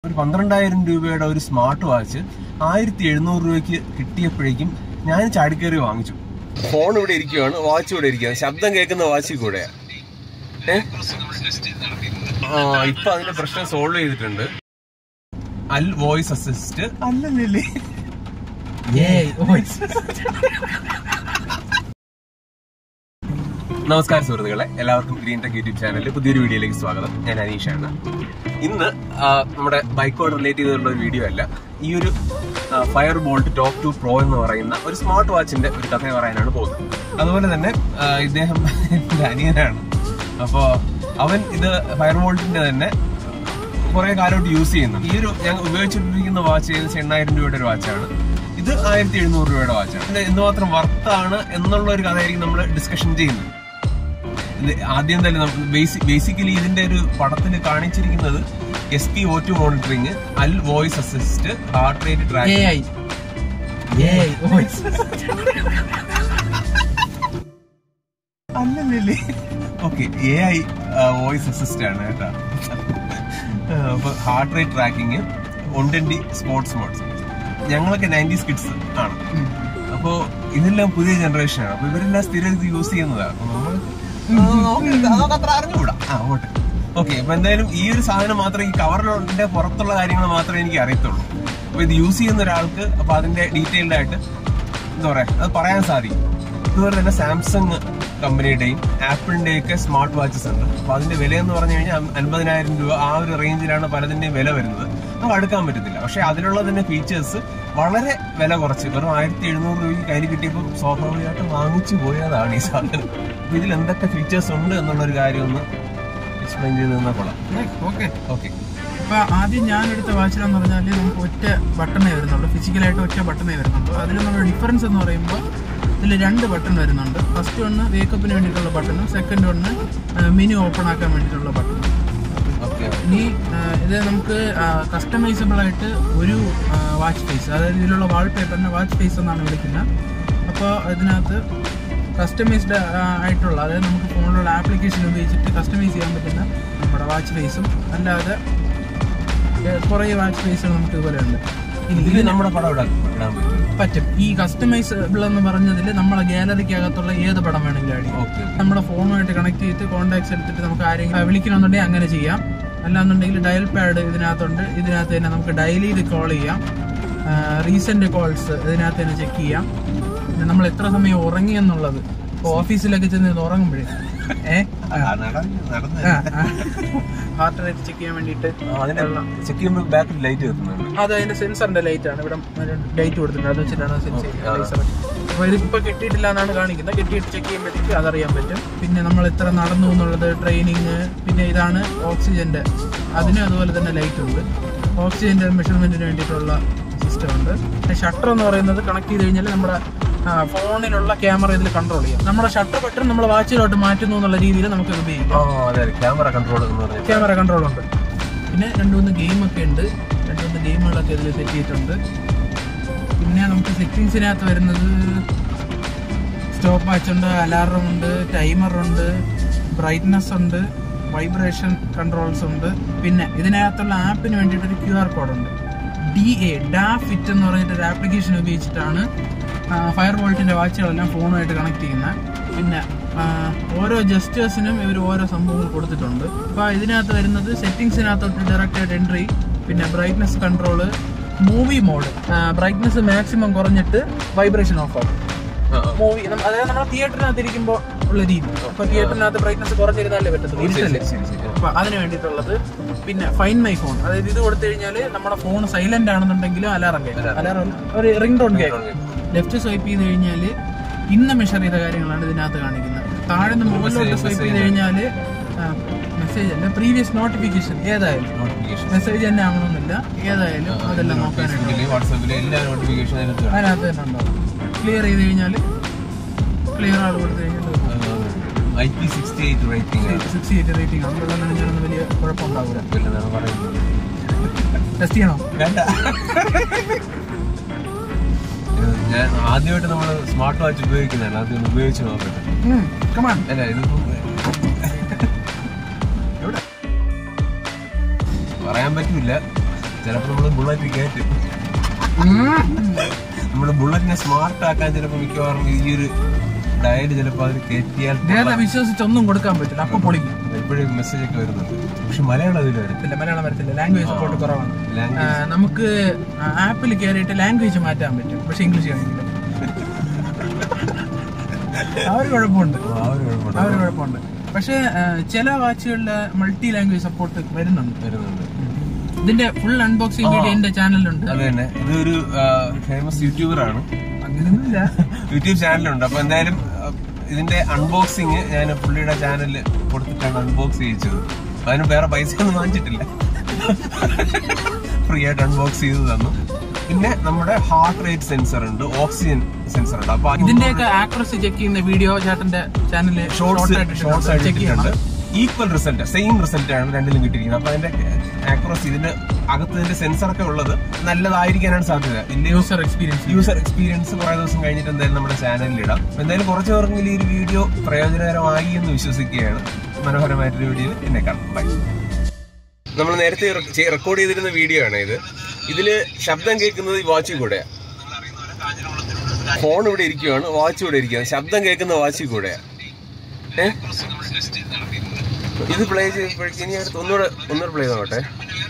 ഒരു പന്ത്രണ്ടായിരം രൂപയുടെ ഒരു സ്മാർട്ട് വാച്ച് ആയിരത്തി എഴുന്നൂറ് രൂപയ്ക്ക് കിട്ടിയപ്പോഴേക്കും ഞാൻ ചാടിക്കേറി വാങ്ങിച്ചു ഫോൺ ഇവിടെ ഇരിക്കുവാണ് വാച്ച് ഇവിടെ ഇരിക്കുകയാണ് ശബ്ദം കേൾക്കുന്ന വാച്ചിൽ കൂടെ ആ ഇപ്പൊ അതിന്റെ പ്രശ്നം സോൾവ് ചെയ്തിട്ടുണ്ട് അൽ വോയിസ് അസിസ്റ്റ് അല്ലല്ലേ നമസ്കാരം സുഹൃത്തുക്കളെ എല്ലാവർക്കും ഗ്രീൻ ടെക് യൂട്യൂബ് ചാനലിൽ പുതിയൊരു വീഡിയോയിലേക്ക് സ്വാഗതം ഞാൻ അനീഷാണ് ഇന്ന് ആ, നമ്മുടെ ബൈക്കോട് റിലേറ്റ് ചെയ്തുള്ള ഒരു വീഡിയോ അല്ല ഈ ഒരു Fire Boltt top two pro എന്ന് പറയുന്ന ഒരു സ്മാർട്ട് വാച്ചിന്റെ ഒരു കഥ പറയാനാണ് പോകുന്നത് അതുപോലെ തന്നെ ആ, ഇദ്ദേഹം എന്റെ അനിയനാണ് അപ്പോ അവൻ ഇത് ഫയർ ബോൾട്ടിന്റെ തന്നെ കുറെ കാലമായിട്ട് യൂസ് ചെയ്യുന്നു ഈ ഒരു ഞങ്ങൾ ഉപയോഗിച്ചുകൊണ്ടിരിക്കുന്ന വാച്ച് ഏകദേശം എണ്ണായിരം രൂപയുടെ ഒരു വാച്ചാണ് ഇത് ആയിരത്തി എഴുന്നൂറ് രൂപയുടെ വാച്ചാണ് ഇത് എന്തുമാത്രം വർത്താണ് എന്നുള്ള ഒരു കഥയായിരിക്കും നമ്മൾ ഡിസ്കഷൻ ചെയ്യുന്നത് ഇത് ആദ്യം തന്നെ ബേസിക്കലി ഇതിന്റെ ഒരു പടത്തിൽ കാണിച്ചിരിക്കുന്നത് S P O two monitoring അൽ voice assist heart rate track അല്ലല്ലേ okay A I voice assist ആണ് കേട്ടോ അപ്പൊ ഹാർട്ട് റേറ്റ് ട്രാക്കിങ് ഒണ്ടൻഡി സ്പോർട്സ് മോഡ്സ് ഞങ്ങളൊക്കെ നയൻറ്റീസ് കിഡ്സ് ആണ് അപ്പോ ഇതെല്ലാം പുതിയ ജനറേഷൻ ആണ് അപ്പൊ ഇവരെല്ലാം സ്ഥിരം ഇത് യൂസ് ചെയ്യുന്നതാണ് അപ്പൊ നമ്മൾ അതൊക്കെ അത്ര അറിഞ്ഞുകൂടാ ആ ഓട്ടെ ഓക്കെ അപ്പൊ എന്തായാലും ഈ ഒരു സാധനം മാത്രമേ ഈ കവറിന്റെ പുറത്തുള്ള കാര്യങ്ങൾ മാത്രമേ എനിക്ക് അറിയത്തുള്ളൂ അപ്പൊ ഇത് യൂസ് ചെയ്യുന്ന ഒരാൾക്ക് അപ്പൊ അതിന്റെ ഡീറ്റെയിൽഡ് ആയിട്ട് എന്താ പറയാ അത് പറയാൻ സാധിക്കും ഇതുപോലെ തന്നെ സാംസങ് കമ്പനിയുടെയും ആപ്പിളിന്റെയും ഒക്കെ സ്മാർട്ട് വാച്ചസ് ഉണ്ട് അപ്പൊ അതിന്റെ വില എന്ന് പറഞ്ഞു കഴിഞ്ഞാൽ അൻപതിനായിരം രൂപ ആ ഒരു റേഞ്ചിലാണ് പലതിന്റെയും വില വരുന്നത് നമുക്ക് അടുക്കാൻ പറ്റത്തില്ല പക്ഷെ അതിലുള്ള തന്നെ ഫീച്ചേഴ്സ് വളരെ വില കുറച്ച് വെറും ആയിരത്തി എഴുന്നൂറ് രൂപയ്ക്ക് കയ്യിൽ കിട്ടിയപ്പോൾ സ്വാഭാവികമായിട്ട് വാങ്ങിച്ചു പോയതാണ് ഈ സാധനം അപ്പൊ ഇതിൽ എന്തൊക്കെ ഫീച്ചേഴ്സ് ഉണ്ട് എന്നുള്ള ഒരു കാര്യം ഒന്ന് എക്സ്പ്ലെയിൻ ചെയ്ത് തന്നാൽ കൊള്ളാം ഓക്കെ ഓക്കെ അപ്പൊ ആദ്യം ഞാൻ എടുത്ത വാച്ചിലെന്ന് പറഞ്ഞാൽ നമുക്ക് ഒറ്റ ബട്ടണേ വരുന്നുള്ളൂ ഫിസിക്കലായിട്ട് ഒറ്റ ബട്ടണേ വരുന്നുള്ളൂ അതിൽ നമ്മുടെ ഡിഫറൻസ് എന്ന് പറയുമ്പോൾ ഇതിൽ രണ്ട് ബട്ടൺ വരുന്നുണ്ട് ഫസ്റ്റ് വണ്ണ് വേക്കപ്പിന് വേണ്ടിയിട്ടുള്ള ബട്ടണും സെക്കൻഡ് വണ്ണ് മെനു ഓപ്പൺ ആക്കാൻ വേണ്ടിയിട്ടുള്ള ബട്ടണും ഓക്കെ ഇനി ആ, ഇത് നമുക്ക് കസ്റ്റമൈസബിൾ ആയിട്ട് ഒരു വാച്ച് ഫേസ് അതായത് ഇതിലുള്ള വാൾപേപ്പറിനെ വാച്ച് ഫേസ് എന്നാണ് വിളിക്കുന്നത് അപ്പോൾ ഇതിനകത്ത് കസ്റ്റമൈസ്ഡ് ആയിട്ടുള്ള അതായത് നമുക്ക് ഫോണിലുള്ള ആപ്ലിക്കേഷൻ ഉപയോഗിച്ചിട്ട് കസ്റ്റമൈസ് ചെയ്യാൻ പറ്റുന്ന നമ്മുടെ വാച്ച് ഫേസും അല്ലാതെ ഏ, കുറേ വാച്ച് ഫേസുകൾ നമുക്ക് ഇതുപോലെ ഉണ്ട് ഇനി ഇതിൽ നമ്മുടെ പടം ഇടാൻ ഇടാൻ പറ്റും പറ്റും ഈ കസ്റ്റമൈസബിൾ എന്ന് പറഞ്ഞതിൽ നമ്മളെ ഗാലറിക്കകത്തുള്ള ഏത് പടം വേണമെങ്കിലും ആഡ് ചെയ്യാം ഓക്കെ നമ്മുടെ ഫോണുമായിട്ട് കണക്ട് ചെയ്തിട്ട് കോൺടാക്ട്സ് എടുത്തിട്ട് നമുക്ക് ആരെങ്കിലും വിളിക്കണമെന്നുണ്ടെങ്കിൽ അങ്ങനെ ചെയ്യാം അല്ലാന്നുണ്ടെങ്കിൽ ഡയൽ പാഡ് ഇതിനകത്തുണ്ട് ഇതിനകത്ത് തന്നെ നമുക്ക് ഡയൽ ചെയ്ത് കോൾ ചെയ്യാം റീസെന്റ് കോൾസ് ഇതിനകത്ത് തന്നെ ചെക്ക് ചെയ്യാം പിന്നെ നമ്മൾ എത്ര സമയം ഉറങ്ങി എന്നുള്ളത് ഇപ്പോൾ ഓഫീസിലൊക്കെ ചെന്ന് ഇത് ഉറങ്ങുമ്പോഴേ ഏഹ് നടന്ന് ഹാർട്ട് റേറ്റ് ചെക്ക് ചെയ്യാൻ വേണ്ടിയിട്ട് അതിന്റെ ചെക്ക് ചെയ്യുമ്പോൾ ബാക്കിൽ ലൈറ്റ് വെക്കുന്നുണ്ട് അത് അതിന്റെ സെൻസറിന്റെ ലൈറ്റ് ആണ് ഇവിടെ ലൈറ്റ് കൊടുത്തിട്ടുണ്ട് അത് വെച്ചിട്ടാണ് സെൻസ് ചെയ്യുന്നത് അപ്പോൾ ഇതിപ്പോ കിട്ടിയിട്ടില്ല എന്നാണ് കാണിക്കുന്നത് കിട്ടിയിട്ട് ചെക്ക് ചെയ്യുമ്പോഴത്തേക്ക് അതറിയാൻ പറ്റും പിന്നെ നമ്മൾ എത്ര നടന്നു എന്നുള്ളത് ട്രെയിനിങ് പിന്നെ ഇതാണ് ഓക്സിജന്റെ അതിനും അതുപോലെ തന്നെ ലൈറ്റ് ഉണ്ട് ഓക്സിജന്റെ മെഷർമെന്റിന് വേണ്ടിയിട്ടുള്ള സിസ്റ്റം ഉണ്ട് പിന്നെ ഷട്ടർ എന്ന് പറയുന്നത് കണക്ട് ചെയ്ത് കഴിഞ്ഞാൽ നമ്മുടെ ആ, ഫോണിലുള്ള ക്യാമറ ഇതിൽ കൺട്രോൾ ചെയ്യാം നമ്മുടെ ഷട്ടർ ബട്ടൺ നമ്മൾ വാച്ചിലോട്ട് മാറ്റുന്നു എന്നുള്ള രീതിയിൽ നമുക്ക് ഇത് ഉപയോഗിക്കാം ആ അതെ അതെ ക്യാമറ കൺട്രോൾ എന്ന് പറഞ്ഞാൽ ക്യാമറ കൺട്രോൾ ഉണ്ട് പിന്നെ രണ്ട് മൂന്ന് ഗെയിമൊക്കെ ഉണ്ട് രണ്ട് മൂന്ന് ഗെയിമുകളൊക്കെ ഇതിൽ സെറ്റ് ചെയ്തിട്ടുണ്ട് പിന്നെ നമുക്ക് സെറ്റിങ്സിനകത്ത് വരുന്നത് സ്റ്റോപ്പ് വാച്ച് ഉണ്ട് അലാറം ഉണ്ട് ടൈമർ ഉണ്ട് ബ്രൈറ്റ്നസ് ഉണ്ട് വൈബ്രേഷൻ കൺട്രോൾസ് ഉണ്ട് പിന്നെ ഇതിനകത്തുള്ള ആപ്പിന് വേണ്ടിയിട്ട് ഒരു ക്യു ആർ കോഡ് ഉണ്ട് ഡി എ ഡാ ഫിറ്റ് എന്ന് പറഞ്ഞിട്ട് ഒരു ആപ്ലിക്കേഷൻ ഉപയോഗിച്ചിട്ടാണ് ഫയർ വോൾട്ടിന്റെ വാച്ചുകളെല്ലാം ഫോണുമായിട്ട് കണക്ട് ചെയ്യുന്നത് പിന്നെ ആ, ഓരോ ജസ്റ്റേഴ്സിനും ഇവർ ഓരോ സംഭവങ്ങൾ കൊടുത്തിട്ടുണ്ട് അപ്പോൾ ഇതിനകത്ത് വരുന്നത് സെറ്റിങ്സിനകത്തോട്ട് ഡയറക്റ്റ് ആയിട്ട് എൻട്രി പിന്നെ brightness control movie mode brightness maximum കുറഞ്ഞിട്ട് വൈബ്രേഷൻ ഓഫ് ആകും മൂവി അതായത് നമ്മൾ തിയേറ്ററിനകത്ത് ഇരിക്കുമ്പോൾ ഉള്ള രീതി അപ്പൊ തിയേറ്ററിനകത്ത് ബ്രൈറ്റ്നസ് കുറച്ചിരുന്നാലേ പറ്റത്തുള്ളൂ ഇരുട്ടല്ലേ ശരി ശരി അപ്പൊ അതിന് വേണ്ടിയിട്ടുള്ളത് പിന്നെ ഫൈൻ മൈ ഫോൺ അതായത് ഇത് കൊടുത്തു കഴിഞ്ഞാൽ നമ്മുടെ ഫോൺ സൈലന്റ് ആണെന്നുണ്ടെങ്കിലും അലാറം കേൾക്കും അലാറം ഒരു റിംഗ് ടോൺ കേൾക്കും ലെഫ്റ്റ് സ്വൈപ്പ് ചെയ്ത് കഴിഞ്ഞാൽ ഇന്ന് മെഷർ ചെയ്ത കാര്യങ്ങളാണ് ഇതിനകത്ത് കാണിക്കുന്നത് താഴെ നിന്ന് മുകളിലോട്ട് സ്വൈപ്പ് ചെയ്ത് കഴിഞ്ഞാൽ മെസ്സേജ് അല്ല പ്രീവിയസ് നോട്ടിഫിക്കേഷൻ ഏതായാലും നോട്ടിഫിക്കേഷൻ മെസ്സേജ് തന്നെ ആവണമെന്നില്ല ഏതായാലും അതെല്ലാം നോക്കാനായിട്ട് വാട്സാപ്പിലെ എല്ലാ നോട്ടിഫിക്കേഷൻ അതിനകത്ത് കാണും. അതിനകത്ത് തന്നെ ഉണ്ടാവും ക്ലിയർ ചെയ്ത് കഴിഞ്ഞാൽ ക്ലിയർ ആൾ കൊടുത്തു കഴിഞ്ഞാൽ I P sixty eight rating sixty eight rating ആണ് അതുകൊണ്ട് ഞാനൊന്നും വലിയ കുഴപ്പമുണ്ടാവില്ല എന്നാണ് പറയുന്നത് ടെസ്റ്റ് ചെയ്യണോ വേണ്ട ഇത് ഞാൻ ആദ്യമായിട്ട് നമ്മൾ സ്മാർട്ട് വാച്ച് ഉപയോഗിക്കുന്നതാണ് ആദ്യം ഒന്ന് ഉപയോഗിച്ച് നോക്കട്ടെ കമാൺ അല്ല ഇതിപ്പോ എവിടെ പറയാൻ പറ്റില്ല ചിലപ്പോൾ നമ്മൾ ബുള്ളറ്റ് കയറ്റും നമ്മുടെ ബുള്ളറ്റിനെ സ്മാർട്ട് ആക്കാൻ ചിലപ്പോൾ മിക്കവാറും ഈ ഒരു ഡയൽ ചിലപ്പോൾ അതിൽ കയറ്റിയാൽ നേരത്തെ വിശ്വസിച്ചൊന്നും കൊടുക്കാൻ പറ്റില്ല അപ്പൊ പൊളിക്കും എപ്പോഴും മെസ്സേജ് ഒക്കെ വരുന്നുണ്ട് പക്ഷെ മലയാളം അതിൽ വരും ഇല്ല മലയാളം വരത്തില്ല ലാംഗ്വേജ് സപ്പോർട്ട് കുറവാണ് ആ, ലാംഗ്വേജ് നമുക്ക് ആപ്പിൽ കയറിയിട്ട് ലാംഗ്വേജ് മാറ്റാൻ പറ്റും പക്ഷെ ഇംഗ്ലീഷ് കാണിക്കില്ല ആ ഒരു കുഴപ്പമുണ്ട് ആ ഒരു കുഴപ്പമുണ്ട് ആ ഒരു കുഴപ്പമുണ്ട് പക്ഷെ ആ, ചില വാച്ചുകളിൽ മൾട്ടി ലാംഗ്വേജ് സപ്പോർട്ട് വരുന്നുണ്ട് വരുന്നുണ്ട് ഇതിന്റെ ഫുൾ അൺബോക്സിംഗ് വീഡിയോ എന്റെ ചാനലിലുണ്ട് അത് തന്നെ ഇതൊരു ഫേമസ് യൂട്യൂബർ ആണ് അങ്ങനെയൊന്നുമില്ല യൂട്യൂബ് ചാനലുണ്ട് അപ്പൊ എന്തായാലും ആ, ഇതിന്റെ അൺബോക്സിങ് ഞാൻ പുള്ളിയുടെ ചാനലിൽ കൊടുത്തിട്ടാണ് അൺബോക്സ് ചെയ്യിച്ചത് അതിന് വേറെ പൈസ ഒന്നും വാങ്ങിച്ചിട്ടില്ല ഫ്രീ ആയിട്ട് അൺബോക്സ് ചെയ്ത് തന്നു പിന്നെ നമ്മുടെ ഹാർട്ട് റേറ്റ് സെൻസർ ഉണ്ട് ഓക്സിജൻ സെൻസർ ഉണ്ട് അപ്പൊ ഇതിന്റെയൊക്കെ ആക്യുറസി ചെക്ക് ചെയ്യുന്ന വീഡിയോ ചേട്ടന്റെ ചാനലിൽ ഷോർട്സ് ഷോർട്സ് ആയിട്ട് ചെക്ക് ചെയ്യണം ഇട്ടിട്ടുണ്ട് ഈക്വൽ റിസൾട്ട് സെയിം റിസൾട്ട് ആണ് രണ്ടിലും കിട്ടിയിരിക്കുന്നത് അപ്പൊ അതിന്റെ ആക്യുറസി ഇതിന്റെ അകത്ത് ഇതിന്റെ സെൻസർ ഒക്കെ ഉള്ളത് നല്ലതായിരിക്കാനാണ് സാധ്യത ഇല്ലയോ യൂസർ എക്സ്പീരിയൻസ് യൂസർ എക്സ്പീരിയൻസ് കുറെ ദിവസം കഴിഞ്ഞിട്ട് എന്തായാലും നമ്മുടെ ചാനലിൽ ഇടാം അപ്പൊ എന്തായാലും കുറച്ച് പേർക്കെങ്കിലും ഈ ഒരു വീഡിയോ പ്രയോജനകരമായി എന്ന് വിശ്വസിക്കുകയാണ് മനോഹരമായിട്ടൊരു വീഡിയോ എന്നെ കാണാം ബൈ നമ്മൾ നേരത്തെ റെക്കോർഡ് ചെയ്തിരുന്ന വീഡിയോ ആണ് ഇത് ഇതില് ശബ്ദം കേൾക്കുന്നത് ഈ വാച്ചിൽ കൂടെയാ ഫോൺ ഇവിടെ ഇരിക്കുവാണ് വാച്ച് ഇവിടെ ഇരിക്കുകയാണ് ശബ്ദം കേൾക്കുന്ന വാച്ചിൽ കൂടെയാ ഏ ഇത് പ്ലേ ചെയ്യുമ്പോഴേക്കും ഇനി അടുത്ത് ഒന്നുകൂടെ ഒന്നുകൂടെ പ്ലേ നോട്ടെ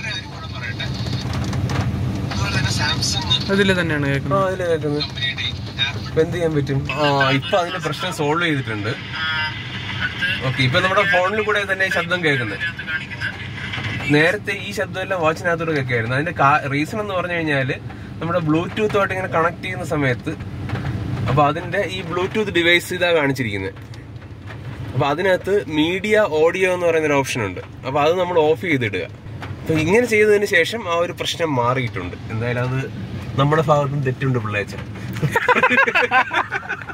അതിൽ തന്നെയാണ് ആ കേൾക്കുന്നത് അതില് കേൾക്കുന്നത് ഇപ്പൊ എന്ത് ചെയ്യാൻ പറ്റും ആ ഇപ്പൊ അതിന്റെ പ്രശ്നം സോൾവ് ചെയ്തിട്ടുണ്ട് ഓക്കെ ഇപ്പൊ നമ്മുടെ ഫോണിൽ കൂടെ തന്നെ ഈ ശബ്ദം കേൾക്കുന്നത് നേരത്തെ ഈ ശബ്ദമെല്ലാം വാച്ചിനകത്തോട് കേൾക്കായിരുന്നു അതിന്റെ റീസൺ എന്ന് പറഞ്ഞു കഴിഞ്ഞാല് നമ്മുടെ ബ്ലൂടൂത്തുമായിട്ട് ഇങ്ങനെ കണക്ട് ചെയ്യുന്ന സമയത്ത് അപ്പൊ അതിന്റെ ഈ ബ്ലൂടൂത്ത് ഡിവൈസ് ഇതാ കാണിച്ചിരിക്കുന്നത് അപ്പൊ അതിനകത്ത് മീഡിയ ഓഡിയോ എന്ന് പറയുന്ന ഒരു ഓപ്ഷൻ ഉണ്ട് അപ്പൊ അത് നമ്മൾ ഓഫ് ചെയ്തിടുക അപ്പൊ ഇങ്ങനെ ചെയ്തതിന് ശേഷം ആ ഒരു പ്രശ്നം മാറിയിട്ടുണ്ട് എന്തായാലും അത് നമ്മുടെ ഭാഗത്തും തെറ്റുണ്ട് പിള്ളേച്ച